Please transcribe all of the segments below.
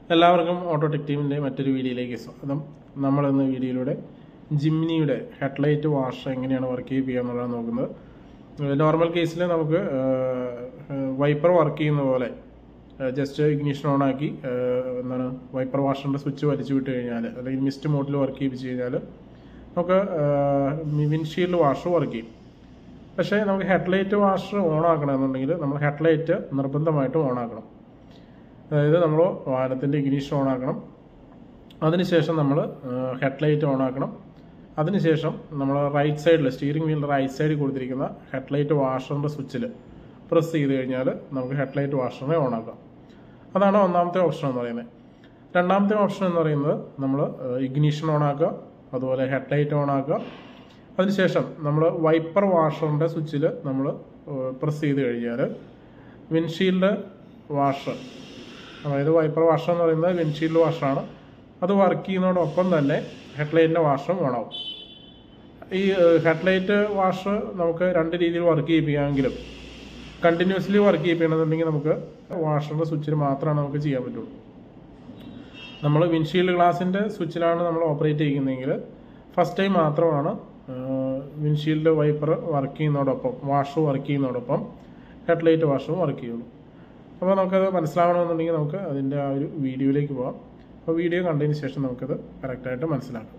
എല്ലാവർക്കും ഓട്ടോടെക് ടീമിൻ്റെ മറ്റൊരു വീഡിയോയിലേക്ക് സ്വാഗതം നമ്മളിന്ന് വീഡിയോയിലൂടെ ജിമ്നിയുടെ ഹെഡ്ലൈറ്റ് വാഷ് എങ്ങനെയാണ് വർക്ക് ചെയ്യുക എന്നുള്ളതാണ് നോക്കുന്നത് നോർമൽ കേസിൽ നമുക്ക് വൈപ്പർ വർക്ക് ചെയ്യുന്ന പോലെ ജസ്റ്റ് ഇഗ്നിഷൻ ഓൺ ആക്കി എന്താണ് വൈപ്പർ വാഷറിൻ്റെ സ്വിച്ച് വലിച്ചു വിട്ട് കഴിഞ്ഞാൽ അല്ലെങ്കിൽ മിസ്റ്റ് മോഡിൽ വർക്ക് ചെയ്യിപ്പിച്ച് കഴിഞ്ഞാൽ നമുക്ക് വിൻഷീൽഡ് വാഷ് വർക്ക് ചെയ്യും പക്ഷേ നമുക്ക് ഹെഡ്ലൈറ്റ് വാഷ് ഓൺ ആക്കണമെന്നുണ്ടെങ്കിൽ നമ്മൾ ഹെഡ്ലൈറ്റ് നിർബന്ധമായിട്ടും ഓൺ ആക്കണം അതായത് നമ്മൾ വാഹനത്തിൻ്റെ ഇഗ്നീഷൻ ഓൺ ആക്കണം അതിനുശേഷം നമ്മൾ ഹെഡ്ലൈറ്റ് ഓൺ ആക്കണം അതിനുശേഷം നമ്മൾ റൈറ്റ് സൈഡിൽ സ്റ്റിയറിംഗ് വീലിൻ്റെ റൈറ്റ് സൈഡിൽ കൊടുത്തിരിക്കുന്ന ഹെഡ്ലൈറ്റ് വാഷറിൻ്റെ സ്വിച്ചിൽ പ്രസ് ചെയ്ത് കഴിഞ്ഞാൽ നമുക്ക് ഹെഡ്ലൈറ്റ് വാഷറിനെ ഓൺ ആക്കാം അതാണ് ഒന്നാമത്തെ ഓപ്ഷൻ എന്ന് പറയുന്നത് രണ്ടാമത്തെ ഓപ്ഷൻ എന്ന് പറയുന്നത് നമ്മൾ ഇഗ്നീഷൻ ഓൺ ആക്കുക അതുപോലെ ഹെഡ്ലൈറ്റ് ഓൺ ആക്കുക അതിനുശേഷം നമ്മൾ വൈപ്പർ വാഷറിൻ്റെ സ്വിച്ചിൽ നമ്മൾ പ്രസ് ചെയ്ത് കഴിഞ്ഞാൽ വിൻഷീൽഡ് വാഷർ അതായത് വൈപ്പർ വാഷർ എന്ന് പറയുന്നത് വിൻഷീൽഡ് വാഷറാണ് അത് വർക്ക് ചെയ്യുന്നതോടൊപ്പം തന്നെ ഹെഡ്ലൈറ്റിൻ്റെ വാഷറും ഓണാവും ഈ ഹെഡ്ലൈറ്റ് വാഷ് നമുക്ക് രണ്ട് രീതിയിൽ വർക്ക് ചെയ്യിപ്പിക്കാമെങ്കിലും കണ്ടിന്യൂസ്ലി വർക്ക് ചെയ്യിപ്പിക്കണമെന്നുണ്ടെങ്കിൽ നമുക്ക് വാഷറിൻ്റെ സ്വിച്ചിൽ മാത്രമാണ് നമുക്ക് ചെയ്യാൻ പറ്റുള്ളൂ നമ്മൾ വിൻഷീൽഡ് ഗ്ലാസിൻ്റെ സ്വിച്ചിലാണ് നമ്മൾ ഓപ്പറേറ്റ് ചെയ്യുന്നതെങ്കിൽ ഫസ്റ്റ് ടൈം മാത്രമാണ് വിൻഷീൽഡ് വൈപ്പർ വർക്ക് ചെയ്യുന്നതോടൊപ്പം വാഷ് വർക്ക് ചെയ്യുന്നതോടൊപ്പം ഹെഡ്ലൈറ്റ് വാഷും വർക്ക് ചെയ്യുള്ളൂ അപ്പോൾ നമുക്കത് മനസ്സിലാവണമെന്നുണ്ടെങ്കിൽ നമുക്ക് അതിൻ്റെ ആ ഒരു വീഡിയോയിലേക്ക് പോകാം അപ്പോൾ വീഡിയോ കണ്ടതിന് ശേഷം നമുക്കത് കറക്റ്റായിട്ട് മനസ്സിലാക്കാം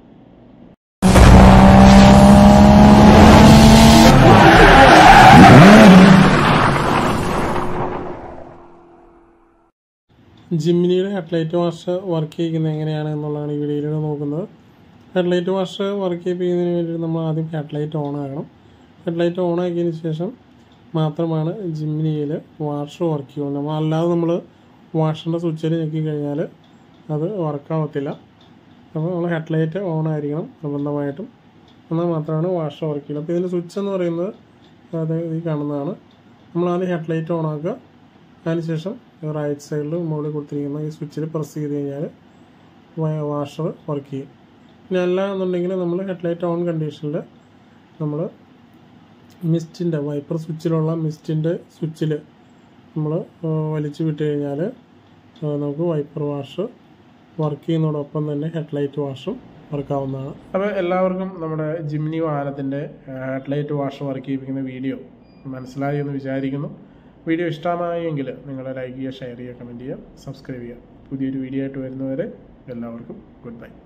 ജിമ്മിനിയുടെ ഹെഡ്ലൈറ്റ് വാഷ് വർക്ക് ചെയ്യിക്കുന്നത് എങ്ങനെയാണ് എന്നുള്ളതാണ് ഈ വീഡിയോയിലൂടെ നോക്കുന്നത് ഹെഡ്ലൈറ്റ് വാഷ് വർക്ക് ചെയ്യിപ്പിക്കുന്നതിന് വേണ്ടി നമ്മൾ ആദ്യം ഹെഡ്ലൈറ്റ് ഓൺ ആക്കണം ഹെഡ്ലൈറ്റ് ഓൺ ആക്കിയതിന് ശേഷം മാത്രമാണ് ജിമ്മിനിയിൽ വാഷ് വർക്ക് ചെയ്യുള്ളൂ നമ്മൾ അല്ലാതെ നമ്മൾ വാഷിൻ്റെ സ്വിച്ചിൽ ഞെക്കി കഴിഞ്ഞാൽ അത് വർക്കാവത്തില്ല അപ്പോൾ നമ്മൾ ഹെഡ്ലൈറ്റ് ഓൺ ആയിരിക്കണം നിർബന്ധമായിട്ടും എന്നാൽ മാത്രമാണ് വാഷ് വർക്ക് ചെയ്യുള്ളൂ അപ്പോൾ ഇതിൻ്റെ സ്വിച്ച് എന്ന് പറയുന്നത് അത് ഈ കാണുന്നതാണ് നമ്മൾ ആദ്യം ഹെഡ്ലൈറ്റ് ഓൺ ആക്കുക അതിനുശേഷം റൈറ്റ് സൈഡിൽ മുകളിൽ കൊടുത്തിരിക്കുന്ന ഈ സ്വിച്ചിൽ പ്രസ് ചെയ്ത് കഴിഞ്ഞാൽ വാഷർ വർക്ക് ചെയ്യും പിന്നെ അല്ല എന്നുണ്ടെങ്കിൽ നമ്മൾ ഹെഡ്ലൈറ്റ് ഓൺ കണ്ടീഷനിൽ നമ്മൾ മിസ്റ്റിൻ്റെ വൈപ്പർ സ്വിച്ചിലുള്ള മിസ്റ്റിൻ്റെ സ്വിച്ചിൽ നമ്മൾ വലിച്ചു വിട്ട് കഴിഞ്ഞാൽ നമുക്ക് വൈപ്പർ വാഷ് വർക്ക് ചെയ്യുന്നതോടൊപ്പം തന്നെ ഹെഡ്ലൈറ്റ് വാഷും വർക്കാവുന്നതാണ് അപ്പോൾ എല്ലാവർക്കും നമ്മുടെ ജിമ്നി വാഹനത്തിൻ്റെ ഹെഡ്ലൈറ്റ് വാഷ് വർക്ക് ചെയ്യിപ്പിക്കുന്ന വീഡിയോ മനസ്സിലായി എന്ന് വിചാരിക്കുന്നു വീഡിയോ ഇഷ്ടമായെങ്കിൽ നിങ്ങൾ ലൈക്ക് ചെയ്യുക ഷെയർ ചെയ്യുക കമൻറ്റ് ചെയ്യുക സബ്സ്ക്രൈബ് ചെയ്യുക പുതിയൊരു വീഡിയോ ആയിട്ട് വരുന്നവരെ എല്ലാവർക്കും ഗുഡ് ബൈ